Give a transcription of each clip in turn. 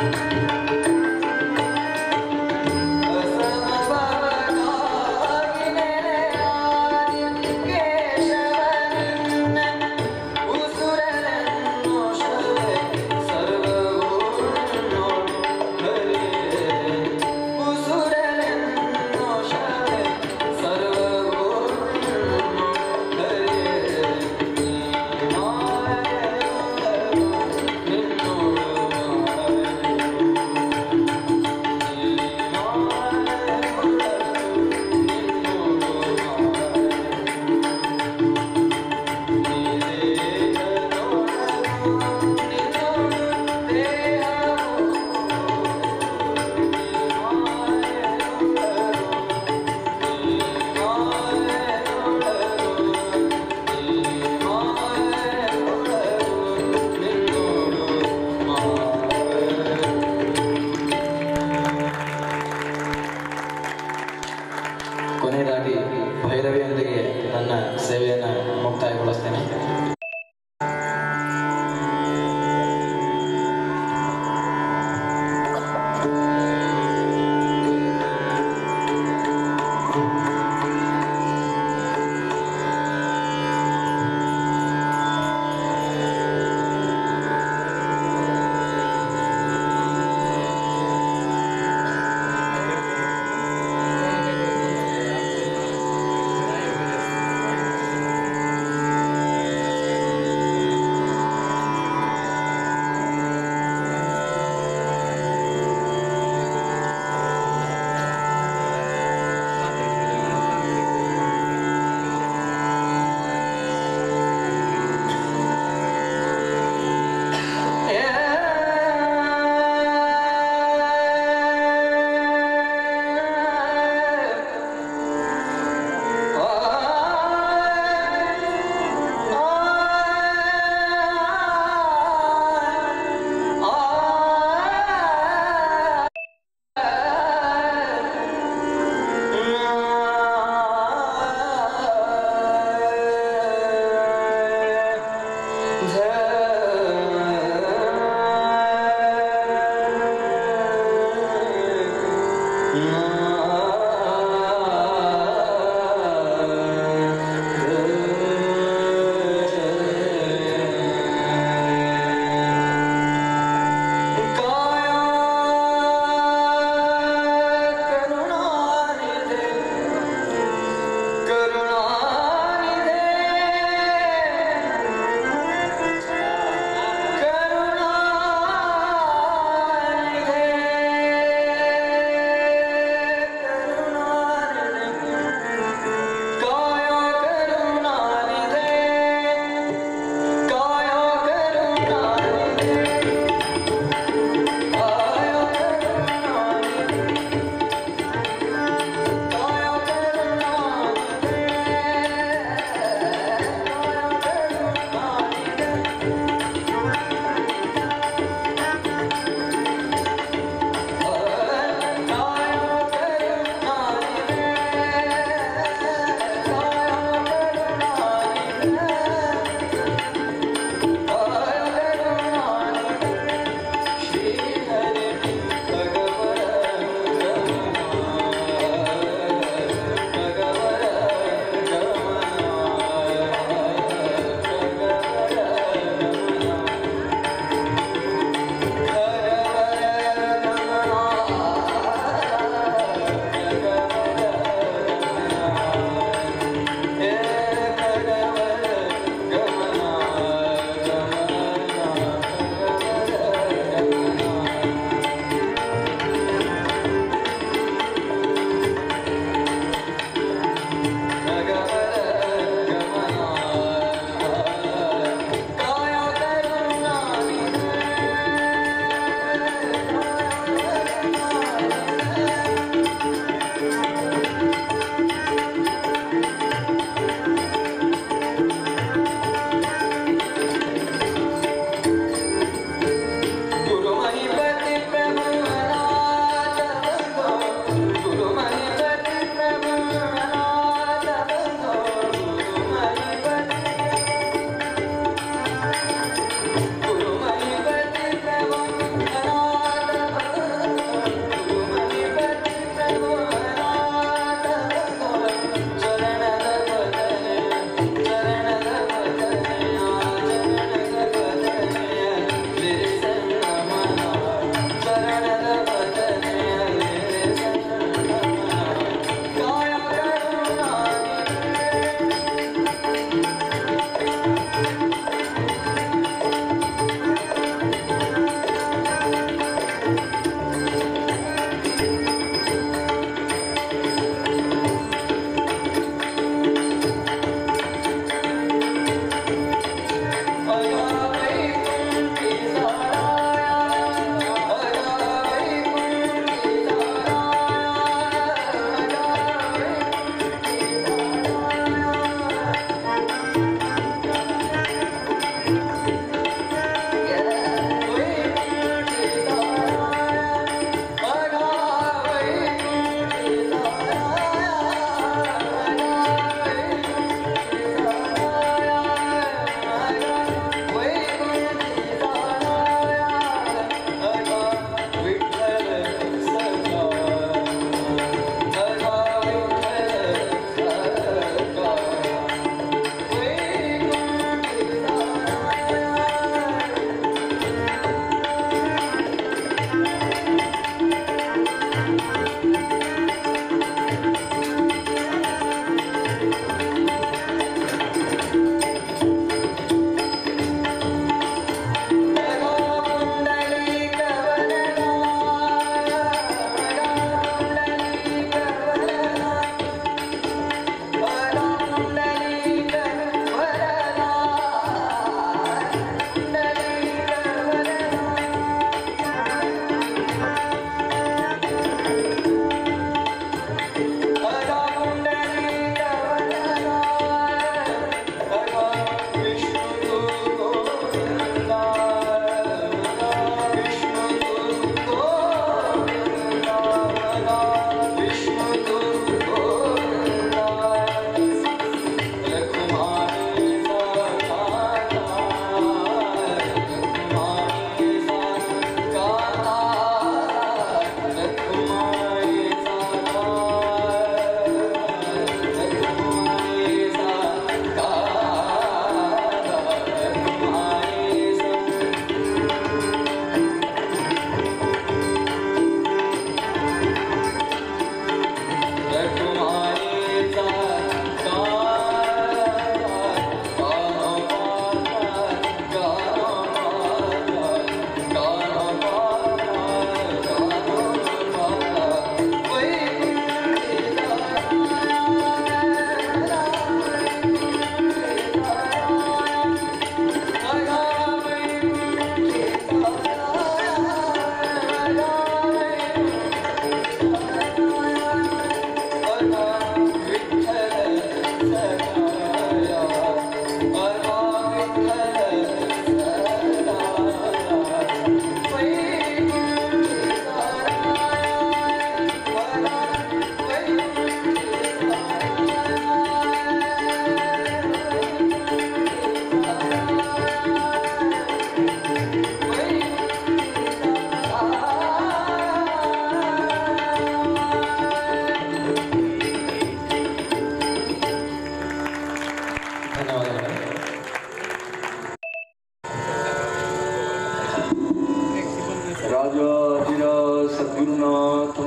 ಸರ್ವ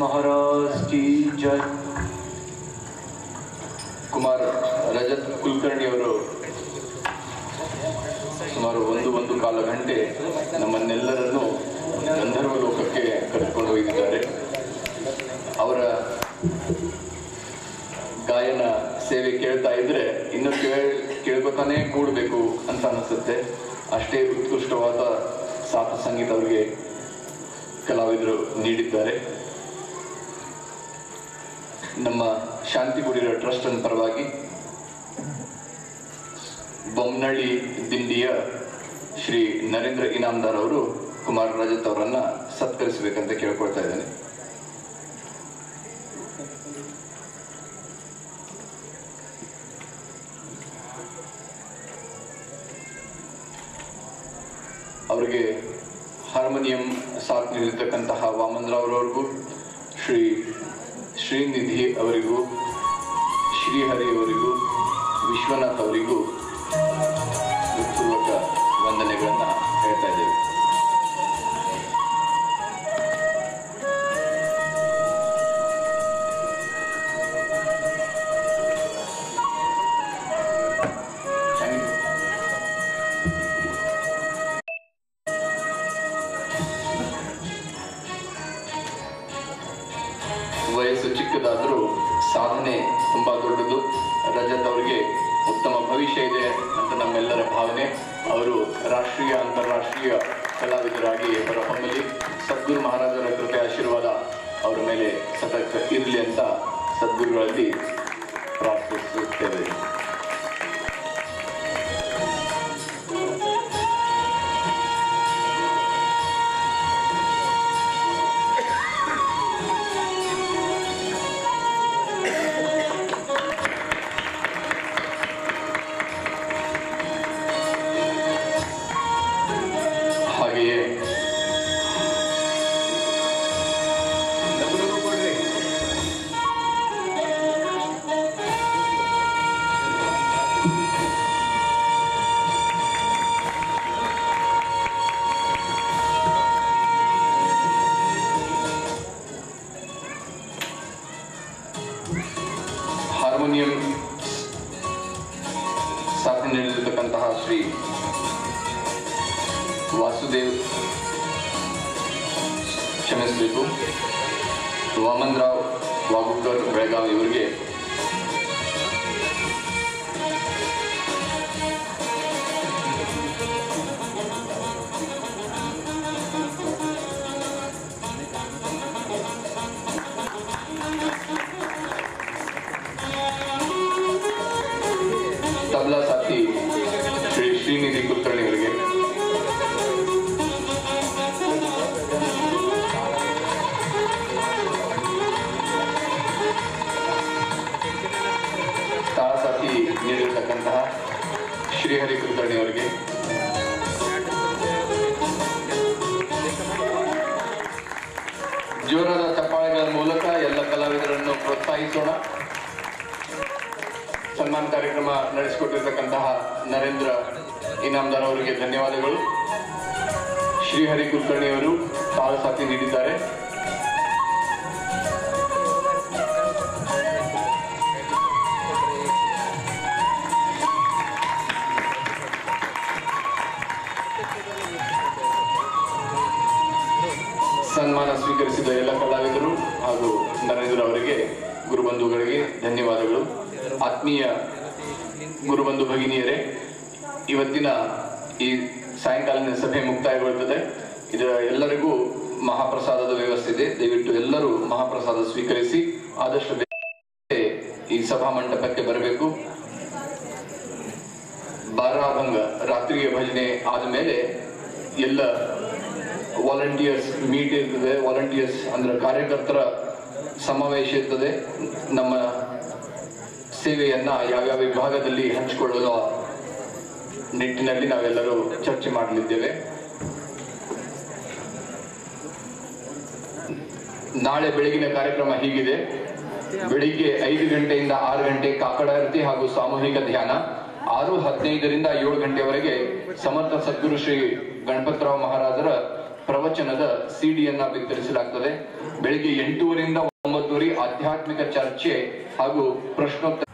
महाराज की जय ಕುಮಾರ್ ರಜತ್ ಕುಲಕರ್ಣಿ ಅವರು ಸುಮಾರು ಒಂದು ಒಂದು ಕಾಲ ಗಂಟೆ ನಮ್ಮನ್ನೆಲ್ಲರನ್ನು ಗಂಧರ್ವ ಲೋಕಕ್ಕೆ ಕರೆದುಕೊಂಡು ಹೋಗಿದ್ದಾರೆ ಅವರ ಗಾಯನ ಸೇವೆ ಕೇಳ್ತಾ ಇದ್ರೆ ಇನ್ನು ಕೇಳ್ ಕೇಳ್ಕೊತಾನೆ ಕೂಡಬೇಕು ಅಂತ ಅನಿಸುತ್ತೆ ಅಷ್ಟೇ ಉತ್ಕೃಷ್ಟವಾದ ಸಾಥ ಸಂಗೀತ ಅವರಿಗೆ ಕಲಾವಿದರು ನೀಡಿದ್ದಾರೆ ನಮ್ಮ ಶಾಂತಿಗುಡಿರ ಟ್ರಸ್ಟ್ ಅನ್ನ ಪರವಾಗಿ ಬೊಮ್ಮನಹಳ್ಳಿ ದಿಂಡಿಯ ಶ್ರೀ ನರೇಂದ್ರ ಇನಾಮ್ದಾರ್ ಅವರು ಕುಮಾರ್ ರಜತ್ ಅವರನ್ನ ಸತ್ಕರಿಸಬೇಕಂತ ಕೇಳ್ಕೊಳ್ತಾ ಇದ್ದೇನೆ ಅವರಿಗೆ ಹಾರ್ಮೋನಿಯಂ ಸಾಥ್ ನೀಡಿರ್ತಕ್ಕಂತಹ ವಾಮನ್ ರಾವ್ ಅವರಿಗೂ ಶ್ರೀ ಶ್ರೀನಿಧಿ ಅವರಿಗೂ ಶ್ರೀಹರಿ ಅವರಿಗೂ ವಿಶ್ವನಾಥ್ ಅವರಿಗೂ ಹೃತ್ಪೂರ್ವಕ ವಂದನೆಗಳನ್ನ ಹೇಳ್ತಾ ಇದ್ದೇವೆ Thank you. ವಯಸ್ಸು ಚಿಕ್ಕದಾದರೂ ಸಾಧನೆ ತುಂಬಾ ದೊಡ್ಡದು ರಜತ್ ಅವರಿಗೆ ಉತ್ತಮ ಭವಿಷ್ಯ ಇದೆ ಅಂತ ನಮ್ಮೆಲ್ಲರ ಭಾವನೆ ಅವರು ರಾಷ್ಟ್ರೀಯ ಅಂತಾರಾಷ್ಟ್ರೀಯ ಕಲಾವಿದರಾಗಿ ಹೊರಹೊಮ್ಮಲಿ ಸದ್ಗುರು ಮಹಾರಾಜರ ಕೃಪೆ ಆಶೀರ್ವಾದ ಅವರ ಮೇಲೆ ಸತತ ಇರಲಿ ಅಂತ ಸದ್ಗುರುಗಳಲ್ಲಿ ಪ್ರಾರ್ಥಿಸುತ್ತೇವೆ ಹಾಗೆಯೇ ಹಾರ್ಮೋನಿಯಂ ಸಾಥ್ ನೀಡಿರ್ತಕ್ಕಂತಹ ಶ್ರೀ ವಾಸುದೇವ್ ಕ್ಷಮಿಸಬೇಕು ವಾಮನ್ ರಾವ್ ವಾಗುಕರ್ ಬೆಳಗಾವಿ ಇವರಿಗೆ ತಬಲಾ ಸಾಥಿ ಶ್ರೀ ಶ್ರೀನಿಧಿ ಕುಲಕರ್ಣಿ ಅವರಿಗೆ ತಾಳ ಸಾಥಿ ನೀಡಿರ್ತಕ್ಕಂತಹ ಶ್ರೀಹರಿ ಕುಲಕರ್ಣಿ ಅವರಿಗೆ ಜೋರಾದ ಚಪ್ಪಾಳೆಗಳ ಮೂಲಕ ಎಲ್ಲ ಕಲಾವಿದರನ್ನು ಪ್ರೋತ್ಸಾಹಿಸೋಣ ಸನ್ಮಾನ ಕಾರ್ಯಕ್ರಮ ನಡೆಸಿಕೊಟ್ಟಿರ್ತಕ್ಕಂತಹ ನರೇಂದ್ರ ಇನಾಮ್ದಾರ್ ಅವರಿಗೆ ಧನ್ಯವಾದಗಳು ಶ್ರೀಹರಿ ಕುಲಕರ್ಣಿ ಅವರು ತಾಳ ಸಾಥಿ ನೀಡಿದ್ದಾರೆ ಸನ್ಮಾನ ಸ್ವೀಕರಿಸಿದ ಎಲ್ಲ ಕಲಾವಿದರು ಹಾಗೂ ನರೇಂದ್ರ ಅವರಿಗೆ ಗುರುಬಂಧುಗಳಿಗೆ ಧನ್ಯವಾದಗಳು ಆತ್ಮೀಯ ಗುರುಬಂಧು ಭಗಿನಿಯರೇ ಇವತ್ತಿನ ಈ ಸಾಯಂಕಾಲಿನ ಸಭೆ ಮುಕ್ತಾಯಗೊಳ್ಳುತ್ತದೆ ಇದರ ಎಲ್ಲರಿಗೂ ಮಹಾಪ್ರಸಾದದ ವ್ಯವಸ್ಥೆ ಇದೆ ದಯವಿಟ್ಟು ಎಲ್ಲರೂ ಮಹಾಪ್ರಸಾದ ಸ್ವೀಕರಿಸಿ ಆದಷ್ಟು ಬೇಗ ಈ ಸಭಾ ಮಂಟಪಕ್ಕೆ ಬರಬೇಕು ಬಾರಾಭಂಗ ರಾತ್ರಿಯ ಭಜನೆ ಆದ ಮೇಲೆ ಎಲ್ಲ ವಾಲಂಟಿಯರ್ಸ್ ಮೀಟ್ ಇರ್ತದೆ ವಾಲಂಟಿಯರ್ಸ್ ಅಂದ್ರೆ ಕಾರ್ಯಕರ್ತರ ಸಮಾವೇಶ ಇರ್ತದೆ ನಮ್ಮ ಸೇವೆಯನ್ನ ಯಾವ್ಯಾವ ವಿಭಾಗದಲ್ಲಿ ಹಂಚಿಕೊಳ್ಳುವ ನಿಟ್ಟಿನಲ್ಲಿ ನಾವೆಲ್ಲರೂ ಚರ್ಚೆ ಮಾಡಲಿದ್ದೇವೆ ನಾಳೆ ಬೆಳಗಿನ ಕಾರ್ಯಕ್ರಮ ಹೀಗಿದೆ ಬೆಳಿಗ್ಗೆ ಐದು ಗಂಟೆಯಿಂದ ಆರು ಗಂಟೆ ಕಾಕಡಾರತಿ ಹಾಗೂ ಸಾಮೂಹಿಕ ಧ್ಯಾನ ಆರು ಹದಿನೈದರಿಂದ ಏಳು ಗಂಟೆವರೆಗೆ ಸಮರ್ಥ ಸದ್ಗುರು ಶ್ರೀ ಗಣಪತರಾವ್ ಮಹಾರಾಜರ ಪ್ರವಚನ ಪ್ರವಚನದ ಸಿಡಿಯನ್ನ ವಿತರಿಸಲಾಗ್ತದೆ ಬೆಳಿಗ್ಗೆ ಎಂಟೂವರೆಯಿಂದ ಒಂಬತ್ತುವರೆ ಆಧ್ಯಾತ್ಮಿಕ ಚರ್ಚೆ ಹಾಗೂ ಪ್ರಶ್ನೋತ್ತರ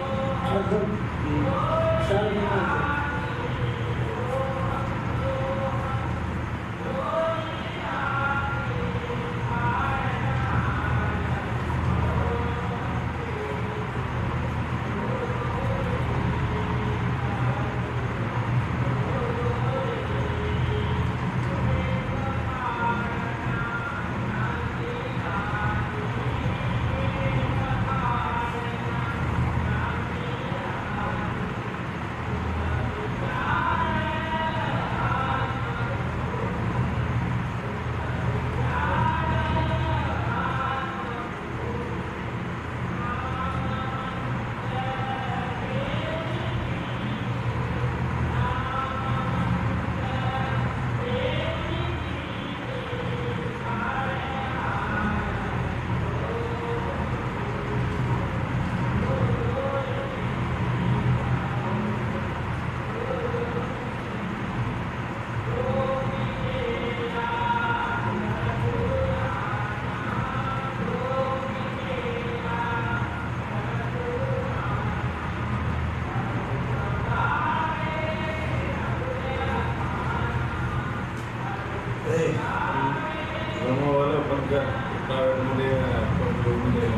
Vamos ahora porque está en día con un día.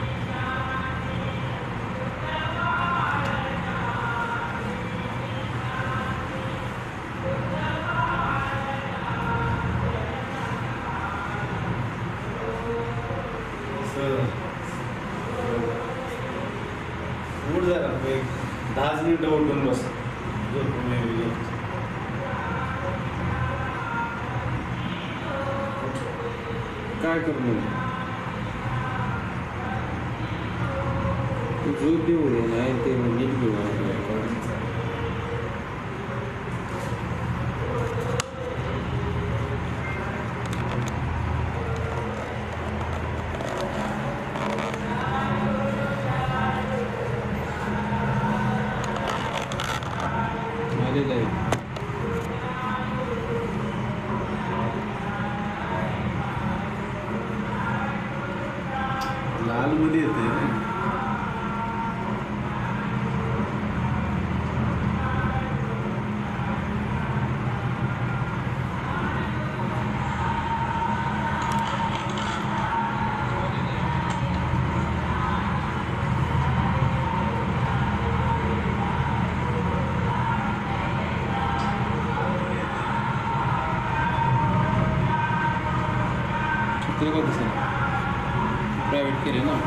उठ जरा एक दहाच मिनिटं उठून बस झोपून नाही गेली. काय करणार झोप देऊ दे नाही ते नीट घेऊ आलेलं आहे लाल मध्ये येते तुला का दिसेल प्रायव्हेट केले ना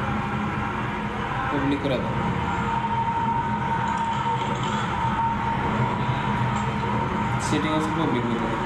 पब्लिक करा सेटिंग असं पब्लिक मध्ये